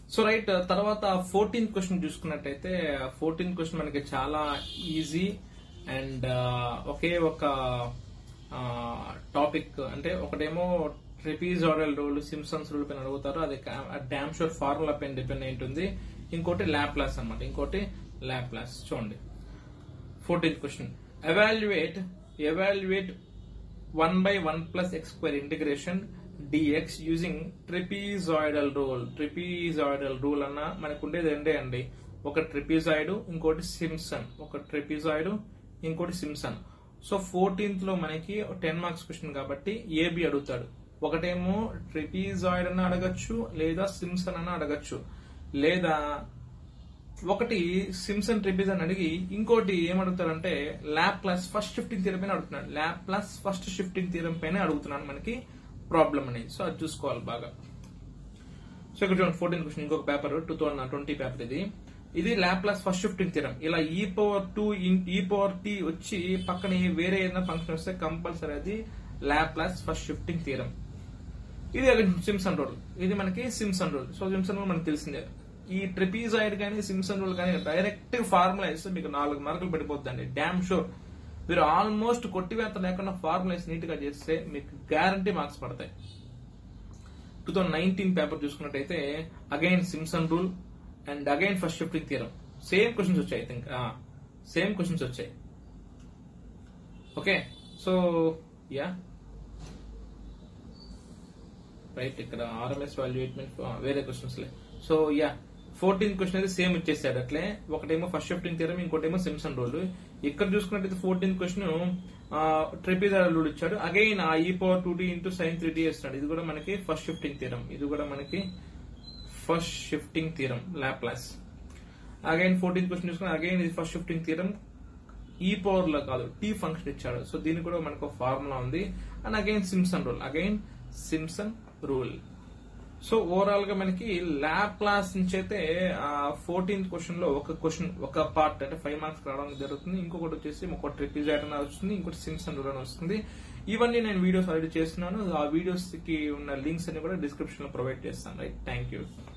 so right తర్వాత fourteenth question చూసుకున్నట్టయితే fourteenth question మనకి చాలా ఈజీ అండ్ ఒకే ఒక టాపిక్ అంటే ఒకటేమో ట్రిపీజాడల్ రూల్ సిమ్సన్స్ రూల్ పైన అడుగుతారు అది డామ్ షోర్ ఫార్ములా పైన డిపెండ్ అయి ఉంటుంది ఇంకోటి ల్యాప్లాస్ అన్నమాట ఇంకోటి ల్యాప్లాస్ చూడండి fourteenth question evaluate evaluate one by one plus x square integration dx using trapezoidal rule trapezoidal rule అన్న మనకు ఉండేది రెండే అండి ఒక ట్రిపీజాయిడ్ ఇంకోటి సిమ్సన్ ఒక ట్రిపీజాయిడ్ ఇంకోటి సిమ్సన్ సో ఫోర్టీన్త్ లో మనకి టెన్ మార్క్స్ క్వశ్చన్ కాబట్టి ఏబి అడుగుతాడు ఒకటేమో ట్రిపీజాయిడ్ అన్న అడగచ్చు లేదా సిమ్సన్ అన్న అడగచ్చు లేదా ఒకటి సిమ్సన్ ట్రిపీజ్ అని అడిగి ఇంకోటి ఏమడుగుతారంటే Laplace first shifting theorem పైన అడుగుతున్నాడు Laplace first shifting theorem పైన అడుగుతున్నాడు మనకి ప్రాబ్లం అనేది సో అది చూసుకోవాలి బాగా సో ఇక్కడ చూడండి ఫోర్టీన్ క్వశ్చన్ ఇంకొక paper two thousand twenty paper ఇది ఇది Laplace first shifting theorem ఇలా e power two e power t వచ్చి పక్కన వేరే ఏదైనా ఫంక్షన్ వస్తే కంపల్సరీ అది Laplace first shifting theorem ఇది సిమ్సన్ రూల్ ఇది మనకి Simpson rule so Simpson rule మనకి తెలిసిందే ఈ ట్రిపీజాయిడ్ కానీ సిమ్సన్ రూల్ కానీ డైరెక్ట్ ఫార్ములా ఇస్తే మీకు నాలుగు మార్కులు పడిపోద్దండి డ్యామ్ షూర్ మీరు ఆల్మోస్ట్ కొట్టివేత లేకుండా ఫార్ములాస్ నీట్ గా చేస్తే మీకు గ్యారంటీ మార్క్స్ పడతాయి టూ థౌసండ్ నైన్టీన్ పేపర్ చూసుకున్నట్టయితే again Simpson rule and again first shifting theorem same questions వచ్చాయి ఐ థింక్ సేమ్ క్వశ్చన్స్ వచ్చాయి ఓకే సో యా రైట్ ఇక్కడ ఆర్ఎంఎస్ వాల్యుయేట్మెంట్ వేరే క్వశ్చన్స్ లే సో యా ఫోర్టీన్ క్వశ్చన్ అయితే సేమ్ ఇచ్చేసాడు అట్లే ఒకటేమో ఫస్ట్ షిఫ్టింగ్ థియరం ఇంకోటేమో సిమ్సన్ రూల్ ఇక్కడ చూసుకున్నట్టయితే ఫోర్టీన్ క్వశ్చన్ ట్రిపీజర్ రూల్ ఇచ్చాడు అగైన్ ఆ e power two t into sine three tea ఇస్తున్నాడు ఇది కూడా మనకి ఫస్ట్ షిఫ్టింగ్ థియరం ఇది కూడా మనకి first shifting theorem Laplace again fourteen question చూసుకుని అగైన్ ఇది first shifting theorem e power లో కాదు టీ ఫంక్షన్ ఇచ్చాడు సో దీనికి కూడా మనకు ఫార్ములా ఉంది and again Simpson rule again Simpson rule so overall గా మనకి ల్యాబ్ క్లాస్ నుంచి అయితే ఫోర్టీన్త్ క్వశ్చన్ లో ఒక క్వశ్చన్ ఒక పార్ట్ అంటే ఫైవ్ మార్క్స్ రావడం జరుగుతుంది ఇంకొకటి వచ్చేసి ఒక ట్రిపిజైట్ అని వస్తుంది ఇంకోటి సిమ్సన్ రూల్ అని వస్తుంది ఇవన్నీ నేను వీడియోస్ ఆల్రెడీ చేస్తున్నాను ఆ వీడియోస్ కి ఉన్న లింక్స్ అన్ని కూడా డిస్క్రిప్షన్ లో ప్రొవైడ్ చేస్తాను రైట్ థ్యాంక్ యూ